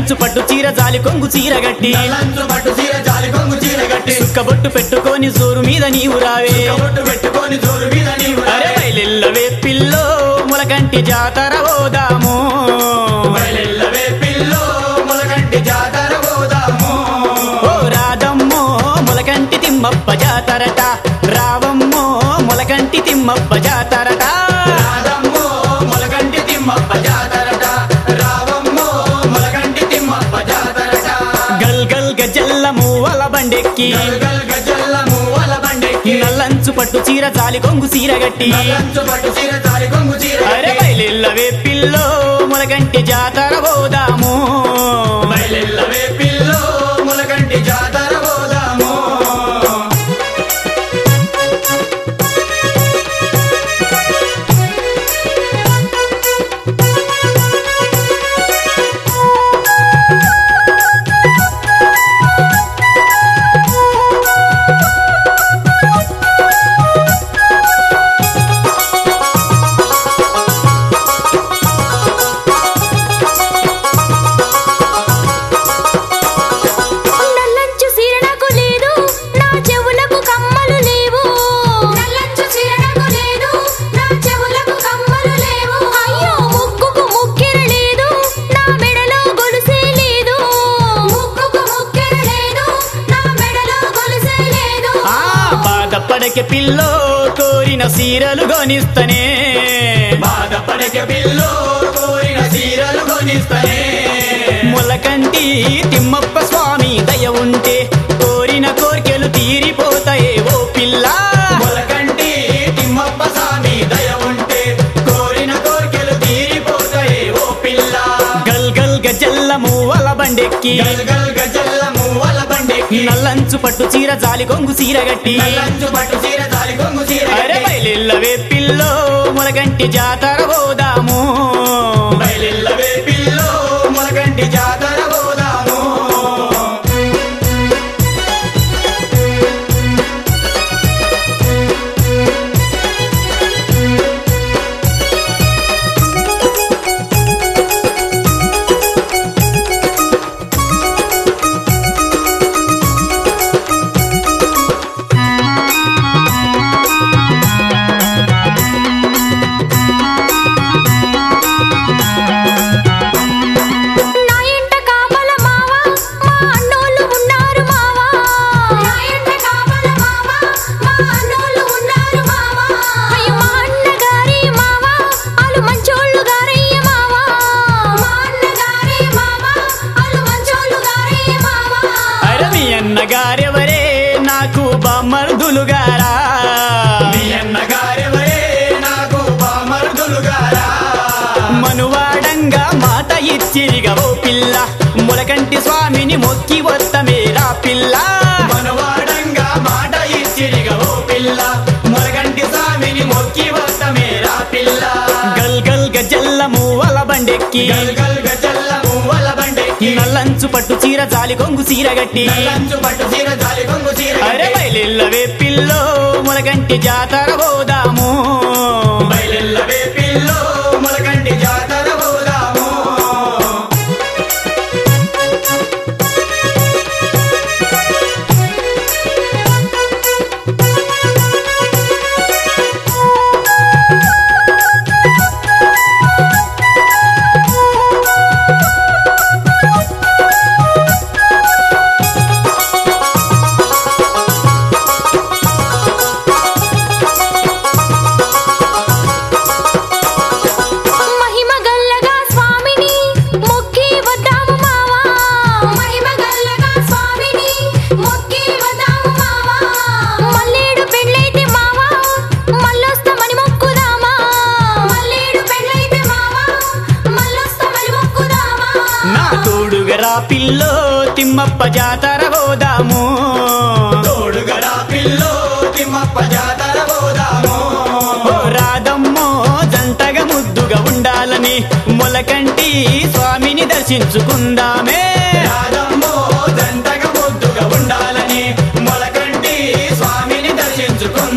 నల్లంచు పట్టు చీర జాలి కొంగు చీర గట్టి నల్లంచు పట్టు చీర జాలి కొంగు చీర కట్టి సుక్కబొట్టు పెట్టుకొని జోరు మీద నీవు రావే బొట్టు పెట్టుకొని జోరు మీద నీవు అరే బయలెల్లవే పిల్లో ములకంటి జాతర పోదాము బయలెల్లవే పిల్లో ములగంటి జాతర పోదాము ఓ రాదమ్మో ములకంటి తిమ్మప్ప జాతరట రావమ్మో ములకంటి తిమ్మప్ప జాతరట రాధమ్మో ములగంటి తిమ్మప్ప జాతరట రావమ్మో ములగంటి తిమ్మప్ప జాతరట గల్ గల్ గజల్ల మూవల బండెక్కి గల్ గల్ గజల్ల మూవల బండెక్కి నల్లంచు పట్టు చీర జాలి కొంగు చీర గట్టి నల్లంచు పట్టు చీర జాలి కొంగు చీర అరే కట్టి బయలెల్లవే పిల్లో ములకంటి జాతర పోదాము బయలెల్లవే పిల్లో ములగంటి జాతర పోదాము నల్లంచు సీర నాకు లేదు నా చెవులకు కమ్మలు లేవు నల్లంచు సీర నాకు లేదు నా చెవులకు కమ్మలు లేవు అయ్యో ముక్కుకు ముక్కెర లేదు నా మెడలో గొలుసే లేదు ముక్కుకు ముక్కెర లేదు నా మెడలో గొలుసే లేదు ఆ బాధపడకే పిల్లో కోరిన సీరలు గొనిస్తనే బాధపడక పిల్లో కోరిన చీరలు కొనిస్తనే ములకంటి తిమ్మప్ప స్వామి దయ ఉంటే కోరిన కోరికలు తీరిపోతాయే ఓ పిల్ల మొలకంటి తిమ్మప్ప స్వామి దయ ఉంటే కోరిన కోరికలు తీరిపోతాయి ఓ పిల్ల గల్ గల్ గజల్ల మూవల బండెక్కి గల్ గల్ గజల్ల మూవల బండెక్కి నల్లంచు పట్టు చీర జాలి కొంగు చీర గట్టి నల్లంచు పట్టు చీర జాలి కొంగు చీర అరే కట్టి బయలెల్లవే పిల్లో ములకంటి జాతర పోదాము బయలెల్లవే పిల్లో మొలకంటి జాతర పోదాము నా ఇంట కాపల మావా మా అన్నోళ్ళు ఉన్నారు మావా నా ఇంట కాపల మావా మా అన్నోళ్ళు ఉన్నారు మావా అయ్యో మా అన్నగారి మావా ఆలు మంచోళ్ళు గారయ్య మావా మా అన్నగారి మావా ఆలు మంచోళ్ళు గారయ్య మావా అరే మీ అన్నగారెవరే నాకు బామర్దులు గారా మీ అన్నగారెవరే నాకు బామరుదులు గారా మనువాడంగా మాట ఇచ్చిరిగా ఓ పిల్ల ములకంటి స్వామిని మొక్కి వత్తమేరా పిల్ల మనవాడంగా మాట ఇచ్చిరిగా ఓ పిల్ల మొలగంటి స్వామిని మొక్కి వస్తమేరా పిల్ల గల్ గల్ గజల్ల మూవల బండెక్కి గల్ గల్ గజల్ల మూవల బండెక్కి నల్లంచు పట్టు చీర జాలి కొంగు చీర గట్టి నల్లంచు పట్టు చీర జాలి కొంగు చీర అరే కట్టి బయలెల్లవే పిల్లో ములకంటి జాతర పోదాము బయలెల్లవే పిల్లో మొలగంటి జాతర పోదాము మహిమ గల్లగా స్వామిని మొక్కి వద్దాము మావా మహిమ గల్లగా స్వామిని మొక్కి వద్దాము మావా మల్లేడు పెళ్ళైతే మావా మల్లొస్తామని మొక్కుదామా మల్లేడు పెళ్ళైతే మావా మల్లొస్తామని మొక్కుదామా నా తోడుగరా పిల్లో తిమ్మప్ప జాతర పోదాము తోడుగరా పిల్లో తిమ్మప్ప జాతర పోదాము ఓ రాధమ్మో జంటగా ముద్దుగా ఉండాలని మొలకంటి స్వామిని దర్శించుకుందామే రాధమ్మో జంటగా ముద్దుగా ఉండాలని మొలకంటి స్వామిని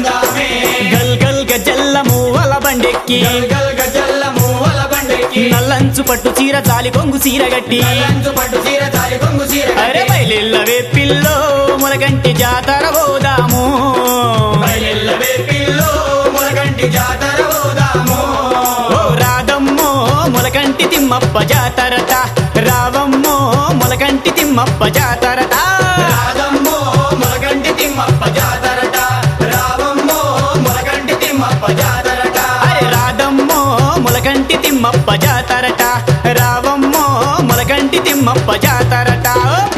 దర్శించుకుందామే గల్ గల్ గజల్ల మూవల బండెక్కి గల్ గల్ గజల్ల మూవల బండెక్కి నల్ల నల్లంచు పట్టు చీర జాలి కొంగు చీర గట్టి లంచు పట్టు చీర చాలి కొంగు చీర అరే బయలిల్లవే పిల్లో మొలకంటి జాతర పోదాము బయలెల్లవే పిల్లో మొలకంటి జాతర పోదాము ఓ రాధమ్మో మొలకంటి తిమ్మప్ప జాతరట రావమ్మో మొలకంటి తిమ్మప్ప జాతరట రాధమ్మో మొలకంటి తిమ్మప్ప జాతరట రావమ్మో మొలకంటి తిమ్మప్ప జాతరట అరే రాధమ్మో మొలకంటి తిమ్మప్ప జాతరట రావమ్మో మొలకంటి తిమ్మప్ప జాతరట ఓ